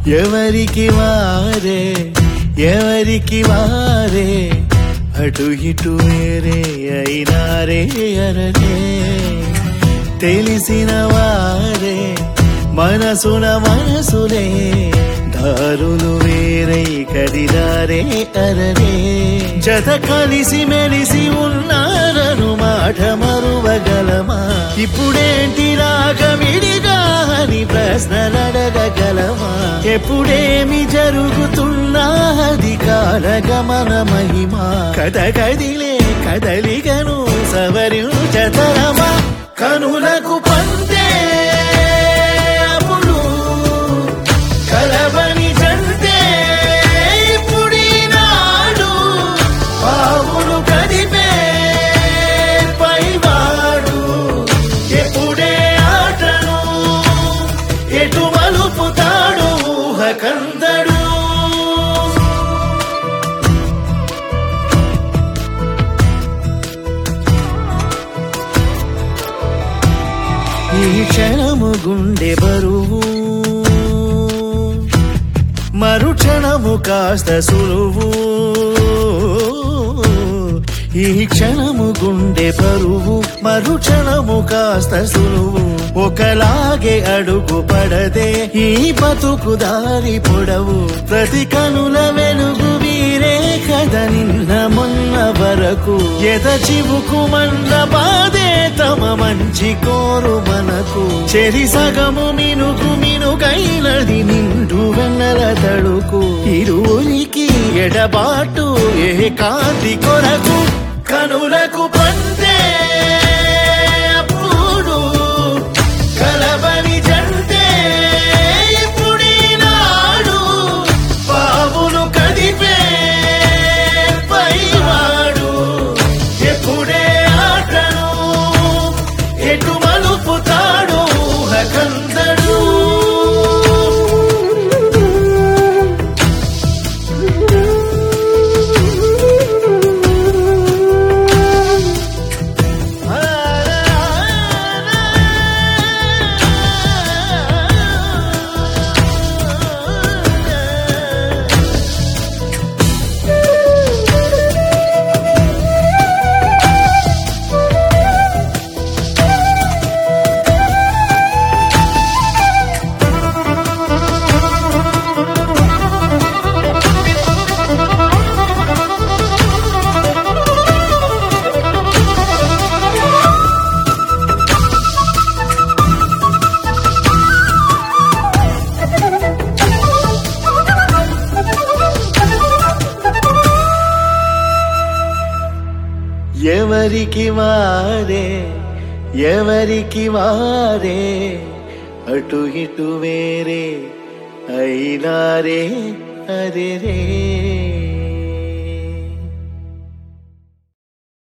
ఎవరికి వారే ఎవరికి వారే అటు ఇటు వేరే అయినారే అరరే తెలిసిన వారే మనసున మనసులే దారులు వేరై కదిలారే అరరే జత కలిసి మెలిసి ఉన్నారను మాట మరువగలమా ఇప్పుడేంటి రాగమిడిగా అని ప్రశ్నలడగలమా ఎప్పుడేమి జరుగుతున్నా అది కాలగమన మహిమా కథ కదిలే కదలిగను సవరించతరమా కనులకు పంతే అప్పుడు కలవని జంటే ఇప్పుడీనాడు పావులు కదిపే పైవాడు ఎప్పుడే ఆటను ఎటు మలుపుతాడు ఊహకందడు ఈ క్షణము గుండె బరువు మరుక్షణము కాస్త సులువు ఈ క్షణము గుండె బరువు మరుక్షణము కాస్త సులువు ఒకలాగే అడుగు పడదే ఈ బతుకు దారి పొడవు ప్రతి కనుల వెలుగు వీరే కథ నిన్న మొన్న వరకు ఎద చివుకు మన్న బాధే తమ మంచి కోరు మనకు చెరి సగము మినుకు మినుకైనది నిండు వెన్నెల తడుకు ఇరువురికి ఎడబాటు ఏ కాంతి కొరకు కనులకు పంతే అప్పుడు కలవని జంటే ఇప్పుడీనాడు పావులు కదిపే పైవాడు ఎప్పుడే ఆటను ఎటు మలుపుతాడు ఊహకందడు ఎవరికి వారే ఎవరికి వారే అటు ఇటు వేరే అయినారే అరే రే